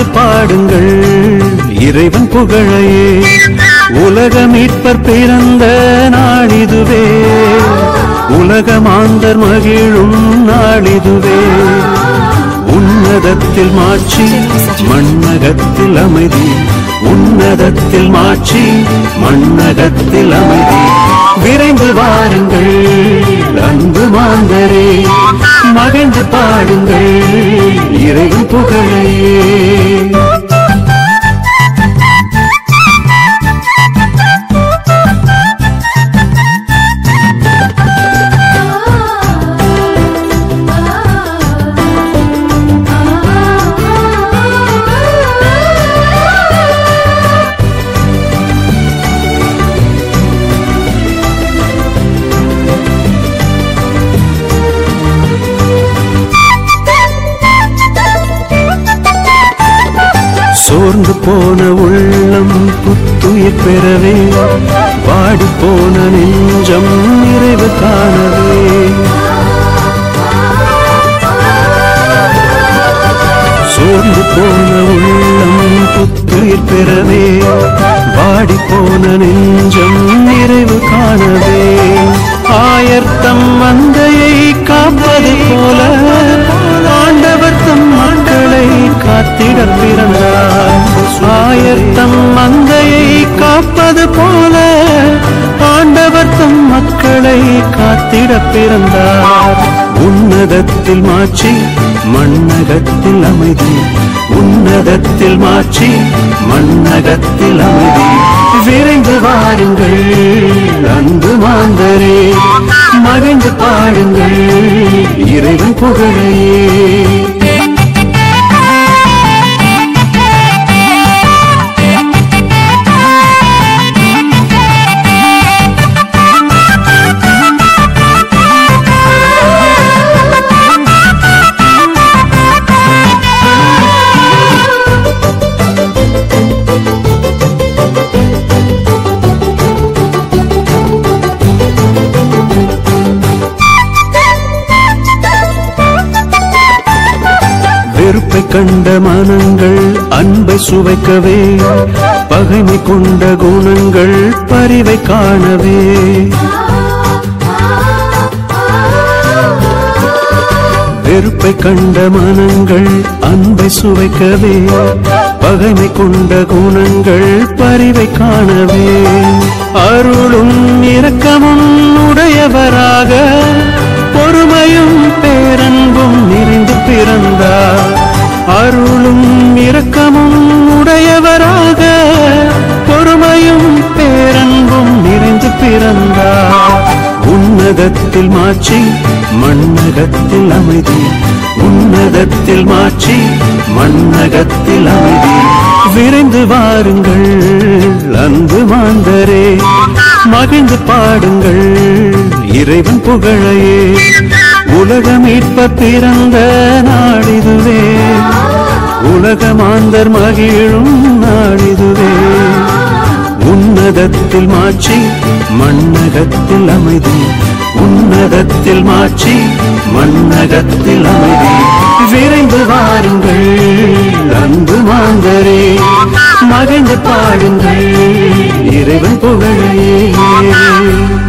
மகிழ்ந்து பாடுங்கள் இறைவன் புகழையே உலக மீட்பர் பிறந்த நாளிதுவே உலக மாந்தர் மகிழும் நாளிதுவே உன்னதத்தில் மாட்சி மண்ணகத்தில் அமைதி உன்னதத்தில் மாட்சி மண்ணகத்தில் அமைதி விரைந்து வாருங்கள் அன்பு மாந்தரே மகிழ்ந்து பாடுங்கள் இறைவன் புகழையே சோர்ந்து போன உள்ளம் புத்துயிர் பெறவே வாடி போன நெஞ்சம் நிறைவு காணவே சோர்ந்து போன உள்ளம் புத்துயிர் பெறவே வாடி போன நெஞ்சம் நிறைவு காணவே ஆயர்த்தம் மந்தையை காப்பது போல ஆண்டவர் தம் மக்களை காத்திட பிறந்தார் ஆயர்த்தம் மந்தையை காப்பது போல ஆண்டவர் தம் மக்களை காத்திட பிறந்தார் உன்னதத்தில் மாட்சி மண்ணகத்தில் அமைதி உன்னதத்தில் மாட்சி மண்ணகத்தில் அமைதி விரைந்து வாருங்கள் அன்பு மாந்தரே மகிழ்ந்து பாடுங்கள் இறைவன் புகழையே வெறுப்பை கண்ட மனங்கள் அன்பை சுவைக்கவே பகைமை கொண்ட குணங்கள் பரிவை காணவே வெறுப்பை கண்ட மனங்கள் அன்பை சுவைக்கவே பகைமை கொண்ட குணங்கள் பரிவை காணவே அருளும் இரக்கமும் உடையவராக பொறுமையும் பேரன்பும் நிறைந்து பிறந்தார் அருளும் இரக்கமும் உடையவராக பொறுமையும் பேரன்பும் நிறைந்து பிறந்தார் உன்னதத்தில் மாட்சி மண்ணகத்தில் அமைதி உன்னதத்தில் மாட்சி மண்ணகத்தில் அமைதி விரைந்து வாருங்கள் அன்பு மாந்தரே மகிழ்ந்து பாடுங்கள் இறைவன் புகழையே உலக மீட்ப பிறந்த நாளிதுவே உலக மாந்தர் மகிழும் நாளிதுவே உன்னதத்தில் மாட்சி மண்ணகத்தில் அமைதி உன்னதத்தில் மாட்சி மண்ணகத்தில் அமைதி விரைந்து வாருங்கள் அன்பு மாந்தரே மகிழ்ந்து பாடுங்கள் இறைவன் புகழையே